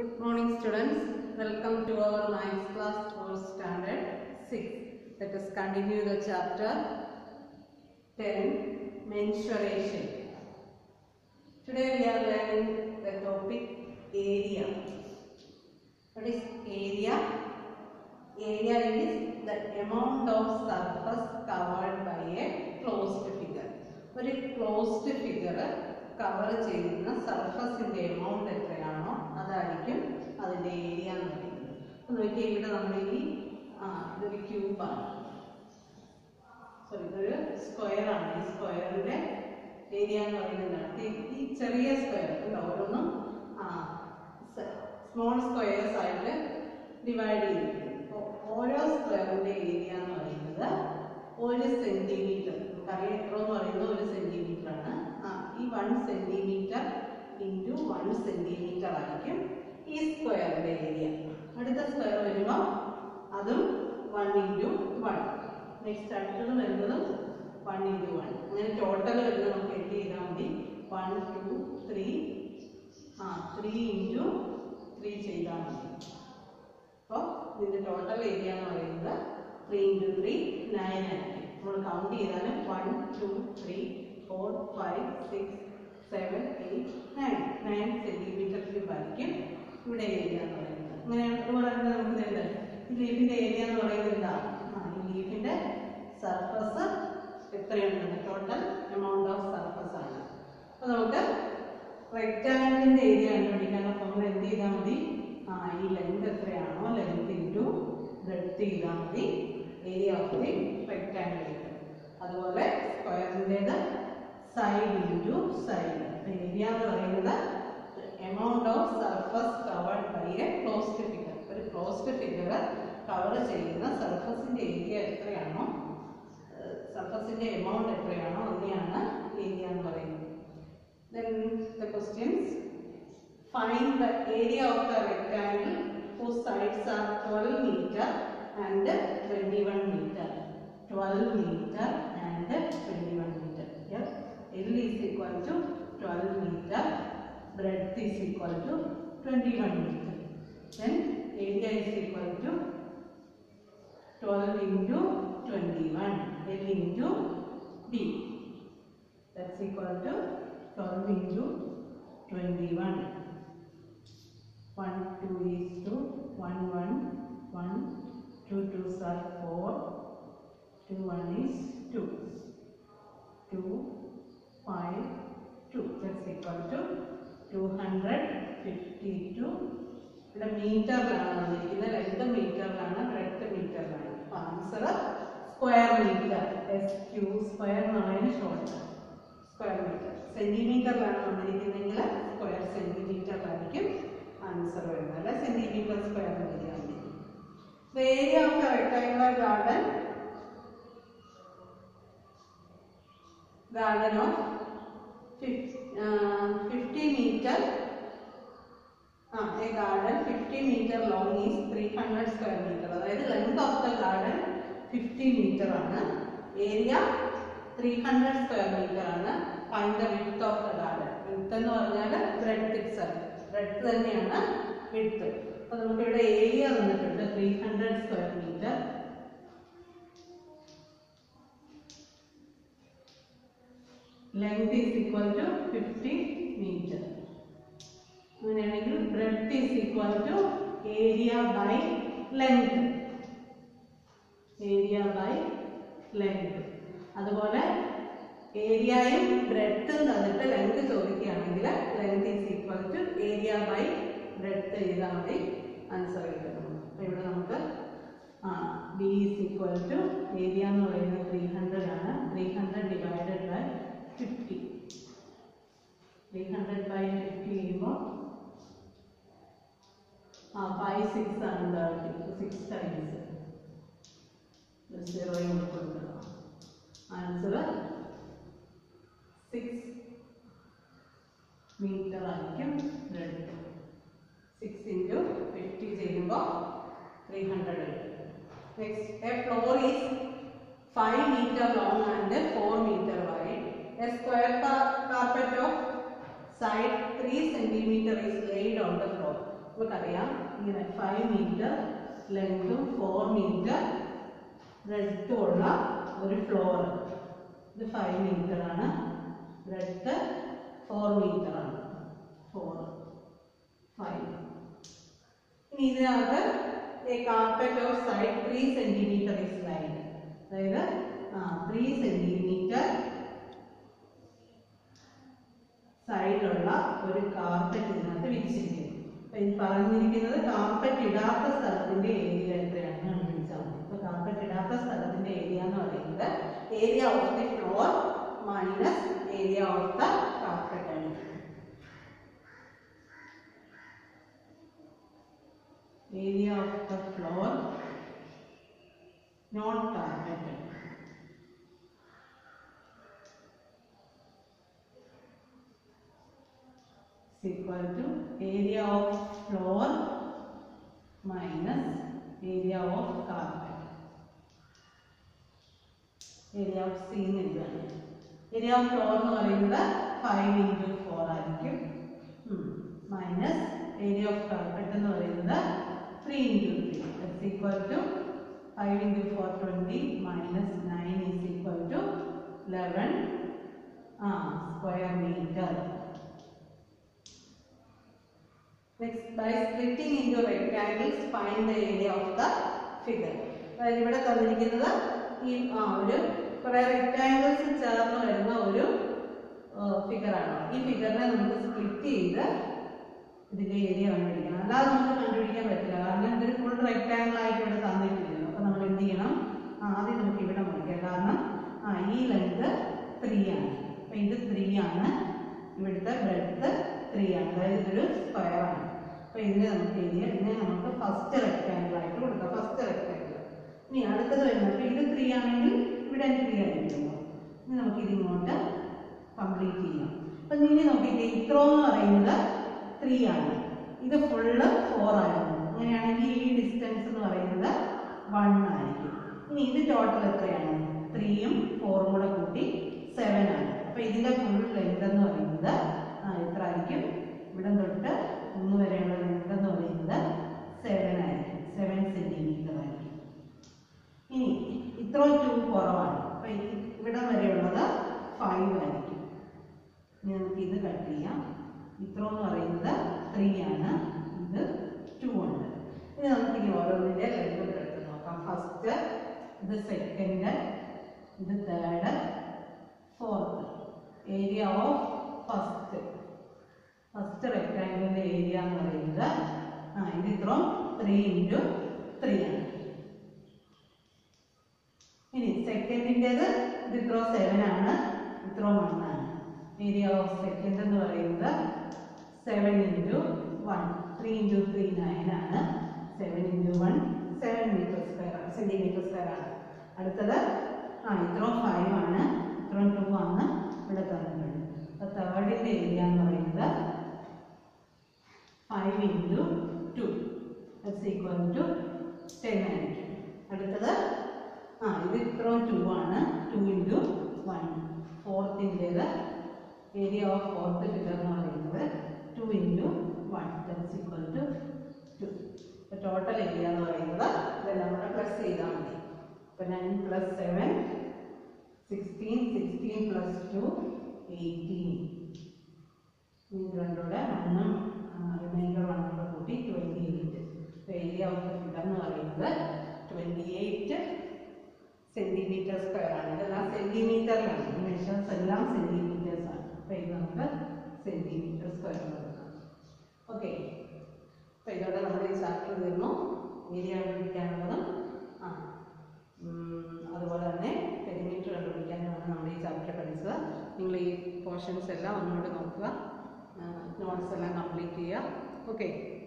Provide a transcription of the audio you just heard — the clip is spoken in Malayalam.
Good morning students. Welcome to our ninth class course standard 6. Let us continue the chapter 10 mensuration. Today we are learning the topic area. What is area? Area is the amount of surface covered by a closed figure. ഒരു ക്ലോസ്ഡ് ഫിഗർ കവർ ചെയ്യുന്ന സർഫസിന്റെ എമൗണ്ട് എത്രയാണോ അതായിരിക്കും അതിന്റെ ഏരിയ എന്ന് പറയുന്നത് അപ്പൊ നോക്കിയാൽ ഇവിടെ നമ്മൾ ഈ ആ ഇതൊരു ക്യൂബാണ് സോറി ഇതൊരു സ്ക്വയർ ആണ് ഈ സ്ക്വയറിന്റെ ഏരിയ എന്ന് പറയുന്നത് ഈ ഈ ചെറിയ സ്ക്വയർ ഉണ്ടോ ഓരോന്നും ആ സ്മോൾ സ്ക്വയേഴ്സ് ആയിട്ട് ഡിവൈഡ് ചെയ്തിട്ടുണ്ട് അപ്പോൾ ഓരോ സ്ക്വയറിന്റെ ഏരിയ എന്ന് പറയുന്നത് ഒരു സെന്റിമീറ്റർ നമുക്കറിയാം എത്ര എന്ന് പറയുന്നത് ഒരു സെന്റിമീറ്റർ ആണ് ആ ഈ one centimetre into one centimetre ആയിരിക്കും ഈ സ്ക്വയറിന്റെ ഏരിയ അടുത്ത സ്ക്വയർ വരുമ്പോൾ അതും വൺ ഇൻറ്റു വൺ നെക്സ്റ്റ് അടുത്തത് വരുന്നതും വൺ ഇൻറ്റു വൺ അങ്ങനെ ടോട്ടൽ വരുന്നത് നമുക്ക് എന്ത് ചെയ്താൽ മതി വൺ ടു ത്രീ ആ ത്രീ ഇൻറ്റു ത്രീ ചെയ്താൽ മതി അപ്പോൾ ഇതിന്റെ ടോട്ടൽ ഏരിയ എന്ന് പറയുന്നത് ത്രീ ഇൻറ്റു ത്രീ നയൻ ആയിരിക്കും നമ്മൾ കൗണ്ട് ചെയ്താലും one two three four five six seven eight nine nine centimetre cube ആയിരിക്കും ഇവിടെ ഏരിയ എന്ന് പറയുന്നത് അങ്ങനെയാണ് അതുപോലെ തന്നെ നമുക്ക് എന്ത് ഈ ലീഫിന്റെ ഏരിയ എന്ന് പറയുന്നത് എന്താ ആ ഈ ലീഫിന്റെ സർഫസ് എത്രയുണ്ട് ടോട്ടൽ എമൗണ്ട് ഓഫ് സർഫസ് ആണ് അപ്പോൾ നമുക്ക് റെക്റ്റാങ്കിളിന്റെ ഏരിയ കണ്ടുപിടിക്കാൻ അപ്പോൾ നമ്മൾ എന്ത് ചെയ്താൽ മതി ആ ഈ ലെങ്ത് എത്രയാണോ ലെങ്ത് ഇൻറ്റു ബ്രെഡ്ത്ത് ചെയ്താൽ മതി ഏരിയ ഓഫ് ദി റെക്റ്റാങ്കിൾ കിട്ടും അതുപോലെ സ്ക്വയറിൻ്റെത് സൈഡ് ഇൻറ്റു സൈഡ് ഏരിയ എന്ന് പറയുന്നത് amount of surface covered by a closed figure ഒരു ക്ലോസ്ഡ് ഫിഗർ കവർ ചെയ്യുന്ന സർഫസിന്റെ ഏരിയ എത്രയാണോ സർഫസിന്റെ എമൗണ്ട് എത്രയാണോ അതിനെയാണ് ഏരിയ എന്ന് പറയുന്നത് Then the questions. Find the area of the rectangle whose sides are 12 meter and 21 meter. 12 meter and 21 meter. Yes. L is equal to 12 meter. Breadth is equal to 21 meter. Then area is equal to 12 into 21. L into B. That's equal to 12 into 21. 1, 2 is 2, 1, 1, 1, 2 2s are 4, 2 1 is 2, 2, 5, 2. That's equal to 252. ഇവിടെ മീറ്ററിലാണ് വന്നിരിക്കുന്നത് ലെങ്ത് മീറ്ററിലാണ് ബ്രെഡ് മീറ്ററിലാണ് അപ്പൊ answer square metre S Q square എന്നുള്ളതിന് ഷോർട്ട് സ്ക്വയർ മീറ്റർ സെന്റിമീറ്ററിലാണ് വന്നിരിക്കുന്നതെങ്കിൽ സ്ക്വയർ സെന്റിമീറ്ററിലായിരിക്കും ആൻസർ വരുന്നത് അല്ല സെന്റിമീറ്റർ സ്ക്വയർ എഴുതിയാൽ മതി The area of the rectangular garden garden of fif- uh, 50 meter ആ a garden 50 meter long is 300 square meter അതായത് length of the garden 50 meter ആണ് ഏരിയ 300 സ്ക്വയർ മീറ്റർ ആണ് find the width of the garden width എന്ന് പറഞ്ഞാൽ ബ്രെഡ് ഇറ്റ്സെൽഫ് ബ്രെഡ് തന്നെയാണ് വിഡ്ത്ത് അപ്പോൾ നമുക്ക് ഇവിടെ ഏരിയ തന്നിട്ടുണ്ട് 300 square metre length is equal to 50 metre അങ്ങനെയാണെങ്കിൽ breadth is equal to area by length area by length അതുപോലെ ഏരിയയും ബ്രെഡ്ത്തും തന്നിട്ട് ലെങ്ത് ചോദിക്കുകയാണെങ്കിൽ length is equal to area by breadth ചെയ്താൽ മതി ആൻസർ കിട്ടും അപ്പോൾ ഇവിടെ നമുക്ക് ആ B is equal to area എന്ന് പറയുന്നത് ത്രീ ഹൺഡ്രഡ് ആണ് three hundred divided by fifty three hundred by fifty ചെയ്യുമ്പോൾ ആ ഫൈവ് സിക്സ് ആണ് ഉണ്ടാവും സിക്സ് ടൈംസ് സീറോയും കൂടെ കൊടുക്കുക ആൻസർ സിക്സ് മീറ്റർ ആയിരിക്കും ബ്രെഡ് സിക്സ് ഇൻറ്റു ഫിഫ്റ്റി ചെയ്യുമ്പോൾ three hundred next a floor is five metre long and four metre wide a square carpet of side 3 centimeter is laid on the floor. നമുക്കറിയാം ഇങ്ങനെ ഫൈവ് മീറ്റർ ലെങ്തും ഫോർ മീറ്റർ ബ്രെഡ്ത്തും ഉള്ള ഒരു ഫ്ലോർ ഇത് ഫൈവ് മീറ്റർ ആണ് ബ്രെഡ്ത്ത് ഫോർ മീറ്റർ ആണ് ഫോർ ഫൈവ് ഇനി ഇതിനകത്ത് a carpet of side 3 centimeter is laid അതായത് ത്രീ സെന്റിമീറ്റർ സൈഡിലുള്ള ഒരു കാർപ്പറ്റ് ഇതിനകത്ത് വിരിച്ചിരിക്കുന്നു അപ്പൊ ഇത് പറഞ്ഞിരിക്കുന്നത് കാർപ്പറ്റ് ഇടാത്ത സ്ഥലത്തിന്റെ ഏരിയ എത്രയാണ് കണ്ടുപിടിച്ചാൽ മതി അപ്പൊ കാർപ്പറ്റ് ഇടാത്ത സ്ഥലത്തിന്റെ ഏരിയ എന്ന് പറയുന്നത് area of the floor minus area of the carpet ആണ് area of the floor not carpeted. is equal to area of floor minus area of carpet. Area of C എന്ന് എഴുതാണ് ഏരിയ ഓഫ് ഫ്ലോർ എന്ന് പറയുന്നത് ഫൈവ് ഇൻറ്റു ഫോർ ആയിരിക്കും മൈനസ് ഏരിയ ഓഫ് കാർപ്പറ്റ് എന്ന് പറയുന്നത് three into three that's equal to five into four twenty minus nine is equal to eleven ആ square metre Next, by splitting into rectangles, find the area of the figure. അതായത് ഇവിടെ തന്നിരിക്കുന്നത് ഈ ആ ഒരു കുറെ റെക്ടാങ്കിൾസ് ചേർന്ന് വരുന്ന ഒരു ഫിഗറാണ് ഈ ഫിഗറിനെ നമുക്ക് സ്പ്ലിറ്റ് ചെയ്ത് ഇതിന്റെ ഏരിയ കണ്ടുപിടിക്കണം അല്ലാതെ നമുക്ക് കണ്ടുപിടിക്കാൻ പറ്റില്ല കാരണം ഇതൊരു ഫുൾ റെക്ടാങ്കിൾ ആയിട്ട് ഇവിടെ തന്നിട്ടില്ലല്ലോ അപ്പൊ നമ്മൾ എന്ത് ചെയ്യണം ആ, ആദ്യം നമുക്ക് ഇവിടെ മുറിക്കാം കാരണം ആ ഈ ലെങ്ത് ത്രീ ആണ് അപ്പൊ ഇത് ത്രീ ആണ് ഇവിടുത്തെ ബ്രെഡ്ത്ത് ത്രീ ആണ് അതായത് ഇതൊരു സ്ക്വയർ ആണ് അപ്പൊ ഇതിനെ നമുക്ക് ഏരിയ ഇതിനെ നമുക്ക് ഫസ്റ്റ് റെക്ടാങ്കിൾ ആയിട്ട് കൊടുക്കാം ഫസ്റ്റ് റെക്ടാങ്കിൾ ഇനി അടുത്തത് വരുന്നത് അപ്പൊ ഇത് ത്രീ ആണെങ്കിൽ ഇവിടെ ത്രീ ആയിരിക്കുമല്ലോ ഇനി നമുക്ക് ഇതിങ്ങോട്ട് കംപ്ലീറ്റ് ചെയ്യാം അപ്പൊ ഇനി നോക്കിയിട്ട് ഇത്രോ എന്ന് പറയുന്നത് ത്രീ ആണ് ഇത് ഫുള്ള് ഫോർ ആയിരുന്നു അങ്ങനെയാണെങ്കിൽ ഈ ഡിസ്റ്റൻസ് എന്ന് പറയുന്നത് വൺ ആയിരിക്കും ഇനി ഇത് ടോട്ടൽ എത്രയാണ് ത്രീയും ഫോറും കൂടെ കൂട്ടി സെവൻ ആണ് അപ്പൊ ഇതിന്റെ ഫുൾ ലെങ്ത് എന്ന് പറയുന്നത് ആ എത്ര ആയിരിക്കും ഇവിടെ തൊട്ട് ഒന്ന് വരെയുള്ള ലെങ്ത് എന്ന് പറയുന്നത് സെവൻ ആയിരിക്കും സെവൻ സെന്റിമീറ്റർ ആയിരിക്കും ഇനി ഇത്ര ടു കുറവാണ് അപ്പൊ ഈ ഇവിടെ വരെയുള്ളത് ഫൈവ് ആയിരിക്കും ഇനി നമുക്ക് ഇത് കട്ട് ചെയ്യാം ഇത്ര എന്ന് പറയുന്നത് ത്രീ ആണ് ഇത് ടു ഉണ്ട് ഇനി നമുക്ക് ഇനി ഓരോന്നിന്റെ ലെങ്ത് എടുത്ത് നോക്കാം ഫസ്റ്റ് ഇത് സെക്കൻഡ് ഇത് third fourth area of first first റെക്ടാങ്കിളിന്റെ ഏരിയ എന്ന് പറയുന്നത് ആ ഇത് ഇത്രയും ത്രീ ഇൻറ്റു ത്രീ ആണ് ഇനി സെക്കൻഡിൻ്റെത് ഇത് ഇത്രോ സെവൻ ആണ് ഇത്രോ വൺ ആണ് ഏരിയ ഓഫ് സെക്കൻഡ് എന്ന് പറയുന്നത് seven into one three into three nine ആണ് seven into one seven metre square ആണ് സെൻറ്റിമീറ്റർ സ്ക്വയർ ആണ് അടുത്തത് ആ ഇത്രോ ഫൈവ് ആണ് ഇത്രോ ടു ആണ് ഇവിടെ തന്നിട്ടുണ്ട് അപ്പോൾ തേർഡിൻ്റെ ഏരിയ എന്ന് പറയുന്നത് five into two that's equal to ten ആയിരിക്കും അടുത്തത് ആ ഇത് ഇത്ര ടു ആണ് ടു ഇൻറ്റു വൺ ഫോർത്തിൻ്റേത് ഏരിയ ഓഫ് ഫോർത്ത് ഫിഗർ എന്ന് പറയുന്നത് two into one that's equal to two അപ്പോൾ ടോട്ടൽ ഏരിയ എന്ന് പറയുന്നത് ഇതെല്ലാം കൂടെ പ്ലസ് ചെയ്താൽ മതി അപ്പോൾ nine plus seven sixteen sixteen plus two eighteen ഇത് രണ്ടൂടെ വണ്ണും റിമൈൻഡർ വണ്ണും കൂടെ കൂട്ടി twenty eight area of the figure എന്ന് പറയുന്നത് ട്വൻറ്റി എയ്റ്റ് സെന്റിമീറ്റർ സ്ക്വയർ ആണ് ഇതെല്ലാം സെന്റിമീറ്ററിലാണ് മെഷേഴ്സ് എല്ലാം സെന്റിമീറ്റേഴ്സ് ആണ് അപ്പോൾ ഇത് നമുക്ക് സെന്റിമീറ്റർ സ്ക്വയർ കൊടുക്കാം ഓക്കെ അപ്പോൾ ഇതോടെ നമ്മുടെ ഈ ചാപ്റ്റർ തീർന്നു ഏരിയ കണ്ടുപിടിക്കാനുള്ളതും ആ ഉം, അതുപോലെ തന്നെ പെരിമീറ്റർ കണ്ടുപിടിക്കാനുമാണ് നമ്മുടെ ഈ ചാപ്റ്റർ പഠിച്ചത് നിങ്ങൾ ഈ പോർഷൻസ് എല്ലാം ഒന്നുകൂടെ നോക്കുക നോട്ട്സ് എല്ലാം കംപ്ലീറ്റ് ചെയ്യുക ഓക്കെ